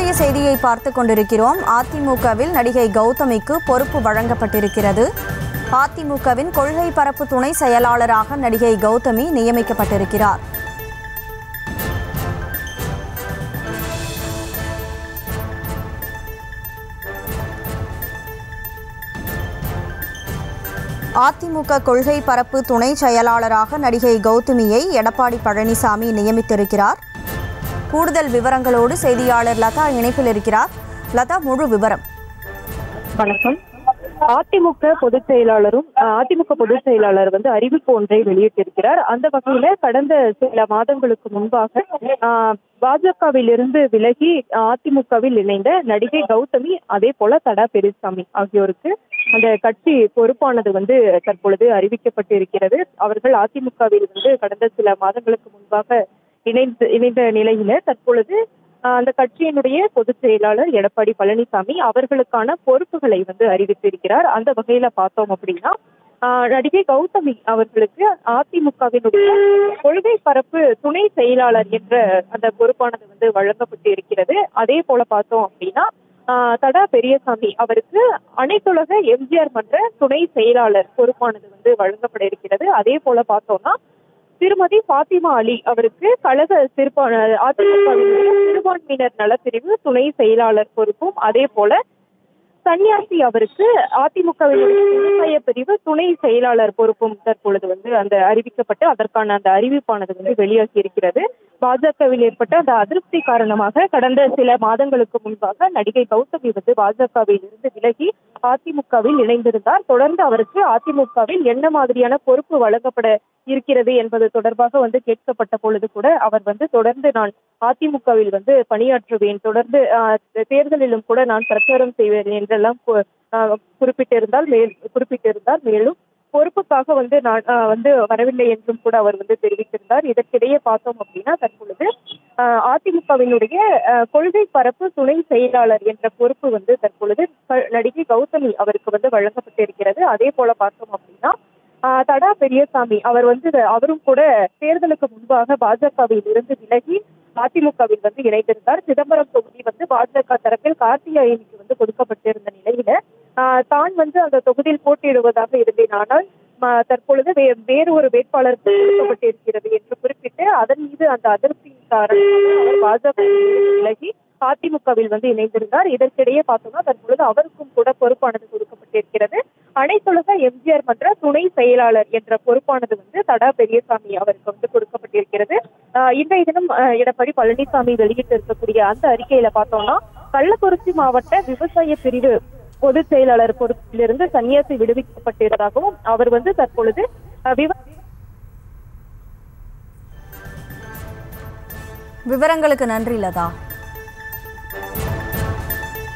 முக்கிய செய்தியை பார்த்து கொண்டிருக்கிறோம் அதிமுகவில் நடிகை கௌதமிக்கு பொறுப்பு வழங்கப்பட்டிருக்கிறது அதிமுகவின் கொள்கை பரப்பு துணை செயலாளராக நடிகை கௌதமி நியமிக்கப்பட்டிருக்கிறார் அதிமுக கொள்கை பரப்பு துணை செயலாளராக நடிகை கௌதமியை எடப்பாடி பழனிசாமி நியமித்திருக்கிறார் கூடுதல் விவரங்களோடு செய்தியாளர் லதா இணைப்பில் இருக்கிறார் லதா முழு விவரம் வணக்கம் அதிமுக பொதுச் செயலாளரும் அஹ், அதிமுக பொதுச் செயலாளர் வந்து அறிவிப்பு ஒன்றை வெளியிட்டிருக்கிறார் அந்த வகையில கடந்த சில மாதங்களுக்கு முன்பாக அஹ், பாஜகவிலிருந்து விலகி அதிமுகவில் இணைந்த நடிகை கௌதமி அதே போல தடா பெரியசாமி ஆகியோருக்கு அந்த கட்சி பொறுப்பானது வந்து தற்பொழுது அறிவிக்கப்பட்டிருக்கிறது அவர்கள் அதிமுகவில் வந்து கடந்த சில மாதங்களுக்கு முன்பாக இணைந்து இணைந்த நிலையில தற்பொழுது ஆஹ் அந்த கட்சியினுடைய பொதுச் செயலாளர் எடப்பாடி பழனிசாமி அவர்களுக்கான பொறுப்புகளை வந்து அறிவித்திருக்கிறார் அந்த வகையில பார்த்தோம் அப்படின்னா ஆஹ் நடிகை கௌதமி அவர்களுக்கு அதிமுகவினுடைய கொள்கை பரப்பு துணை செயலாளர் என்ற அந்த பொறுப்பானது வந்து வழங்கப்பட்டு இருக்கிறது அதே போல பார்த்தோம் அப்படின்னா ஆஹ் தடா பெரியசாமி அவருக்கு அனைத்துலக எம்ஜிஆர் மன்ற துணை செயலாளர் பொறுப்பானது வந்து வழங்கப்பட இருக்கிறது அதே போல பார்த்தோம்னா திருமதி ஃபாத்திமா அலி அவருக்கு கழக சிறுபா அதிமுகவினுடைய சிறுபான்மையினர் நலப்பிரிவு துணை செயலாளர் பொறுப்பும் அதே போல சன்னியாசி அவருக்கு அதிமுகவினுடைய விவசாய பிரிவு துணை செயலாளர் பொறுப்பும் தற்பொழுது வந்து அந்த அறிவிக்கப்பட்டு அதற்கான அந்த அறிவிப்பானது வந்து வெளியாகி இருக்கிறது பாஜகவில் ஏற்பட்ட அந்த அதிருப்தி காரணமாக கடந்த சில மாதங்களுக்கு முன்பாக நடிகை கௌதமி வந்து பாஜகவில் இருந்து விலகி அதிமுகவில் இணைந்திருந்தார் தொடர்ந்து அவருக்கு அதிமுகவில் என்ன மாதிரியான பொறுப்பு வழங்கப்பட இருக்கிறது என்பது தொடர்பாக வந்து கேட்கப்பட்ட பொழுது கூட அவர் வந்து தொடர்ந்து நான் அதிமுகவில் வந்து பணியாற்றுவேன் தொடர்ந்து ஆஹ், தேர்தலிலும் கூட நான் பிரச்சாரம் செய்வேன் என்றெல்லாம் கு- ஆஹ், குறிப்பிட்டிருந்தால் மேல் குறிப்பிட்டிருந்தார் மேலும் பொறுப்புக்காக வந்து நான் ஆஹ், வந்து வரவில்லை என்றும் கூட அவர் வந்து தெரிவித்திருந்தார் இதற்கிடையே பார்த்தோம் அப்படின்னா தற்பொழுது ஆஹ், அதிமுகவினுடைய ஆஹ், கொள்கை பரப்பு துணை செயலாளர் என்ற பொறுப்பு வந்து தற்பொழுது க- நடிகை கௌதமி அவருக்கு வந்து வழங்கப்பட்டிருக்கிறது அதே போல பார்த்தோம் அப்படின்னா ஆஹ், தடா பெரியசாமி அவர் வந்து அவரும் கூட தேர்தலுக்கு முன்பாக பாஜகவில் இருந்து விலகி அதிமுகவில் வந்து இணைந்திருந்தார் சிதம்பரம் தொகுதி வந்து பாஜக தரப்பில் கார்த்திகேயனுக்கு வந்து கொடுக்கப்பட்டிருந்த நிலையில ஆஹ், தான் வந்து அந்த தொகுதியில் போட்டியிடுவதாக இருந்தேன் ஆனால் ம- தற்பொழுது வே- வேறு ஒரு வேட்பாளருக்கு கொடுக்கப்பட்டிருக்கிறது என்று குறிப்பிட்டு அதன் மீது அந்த அதிருப்தியின் காரணமாக அவர் பாஜக விலகி அதிமுகவில் வந்து இணைந்திருந்தார் இதற்கிடையே பார்த்தோம்னா தற்பொழுது அவருக்கும் கூட பொறுப்பானது கொடுக்கப்பட்டிருக்கிறது அனைத்துலக எம்ஜிஆர் மன்ற துணை செயலாளர் என்ற பொறுப்பானது வந்து தடா பெரியசாமி அவருக்கு வந்து கொடுக்கப்பட்டிருக்கிறது ஆஹ் இன்றைய தினம் ஆஹ் எடப்பாடி பழனிசாமி வெளியிட்டு இருக்கக்கூடிய அந்த அறிக்கையில பார்த்தோம்னா கள்ளக்குறிச்சி மாவட்ட விவசாய பிரிவு பொதுச் செயலாளர் பொறுப்பிலிருந்து சன்னியாசி விடுவிக்கப்பட்டிருப்பதாகவும் அவர் வந்து தற்பொழுது ஆஹ் விவ- விவரங்களுக்கு நன்றி லதா